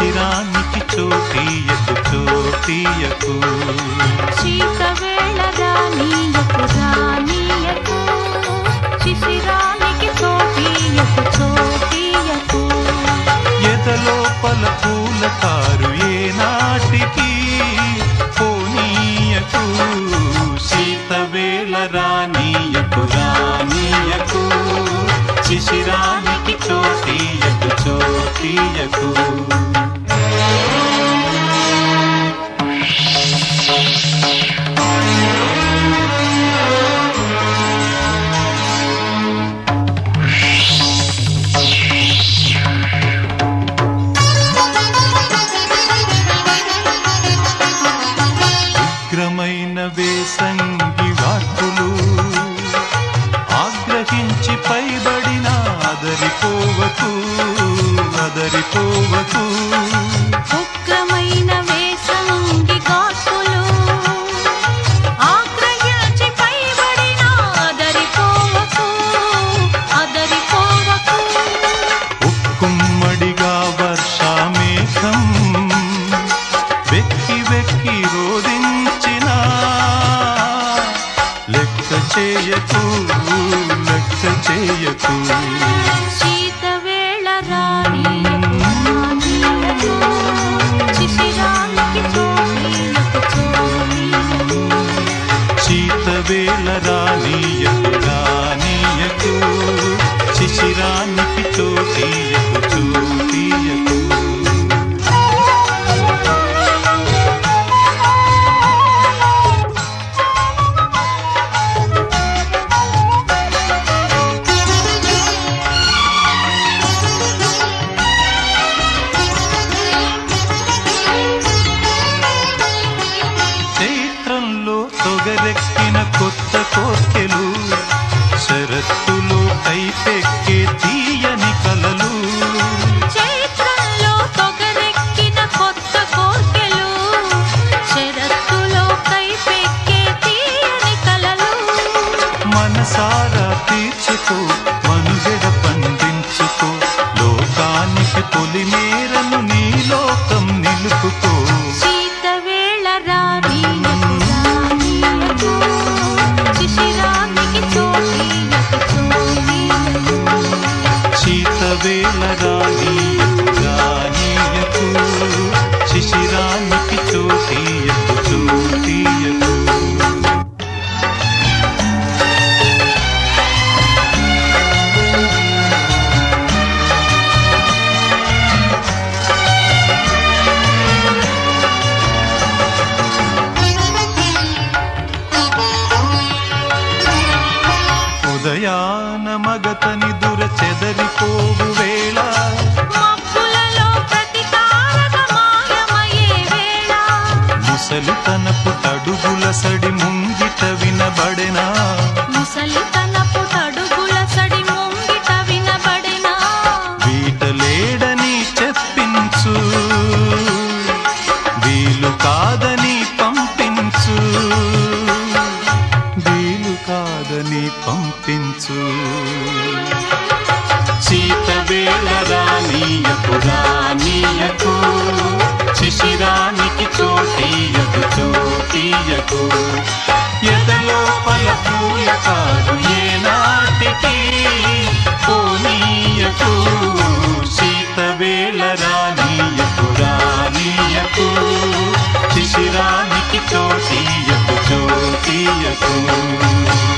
శిశిరానికి చోటీయకు చోటీయకు శీతవేళ రానీయకు రానీయకు శిశిరానికి చోటీయకు చోటీయకు ఎదలోపల పూల కారు ఏనాటికి పోనీయకు శీతవేళ రానీయకు రానీయకు శిశిరానికి చోటీయకు చోటీయకు ఉగ్రమైన వేసంగి వార్పులు ఆగ్రహించి పైబడిన అదరిపోవకు అదరిపోవకు ఉగ్రమైన వేసంగి గాసులు ఆగ్రహించి పైబడిన అదరిపోవకు అదరిపోవకు ఉక్కుమ్మడిగా వర్షామేఘం వెక్కి వెక్కి రోదించిన లెక్క చేయకు లెక్క చేయకు శీతవేళ రానీయకు రానీయకు శిశిరానికి చోటీయకు చోటీయకు శీతవేళ రానీయకు రానీయకు శిశిరానికి చోటీయకు చోటీయకు చైత్రంలో తొగరెక్కిన కొత్త కోర్కెలు శరత్తులో కైపెక్కే తీయని కలలు చైత్రంలో తొగరెక్కిన కొత్త కోర్కెలు శరత్తులో కైపెక్కే తీయని కలలు మనసారా తీర్చుకో మనుగడ పండించుకో లోకానికి పొలిమేరను నీ లోకం నిలుపుకో శీతవేళ రానీయకు రానీయకు శిశిరానికి చోటీయకు చోటీయకు శీతవేళ రానీయకు రానీయకు శిశిరానికి చోటీయకు చోటీయకు ఉదయాన మగతని దుర చెదరిపోవు వేళ మబ్బులలో ప్రతి తారక మాయమయ్యే వేళ ముసలి తనపు తడుగుల సడి ముంగిట వినబడెనా ముసలితనపు తడుగుల సడి ముంగిట వినబడెనా వీటలేడని చెప్పించు వీలు కాదని పంపించు వీలు కాదని పంపించు శీతవేళ రానీయకు రానీయకు శిశిరానికి చోటీయకు చోటీయకు ఎదలోపల పూల కాదు ఏనాటికి పోనీయకు శీతవేళ రానీయకు రానీయకు శిశిరానికి చోటీయకు చోటీయకు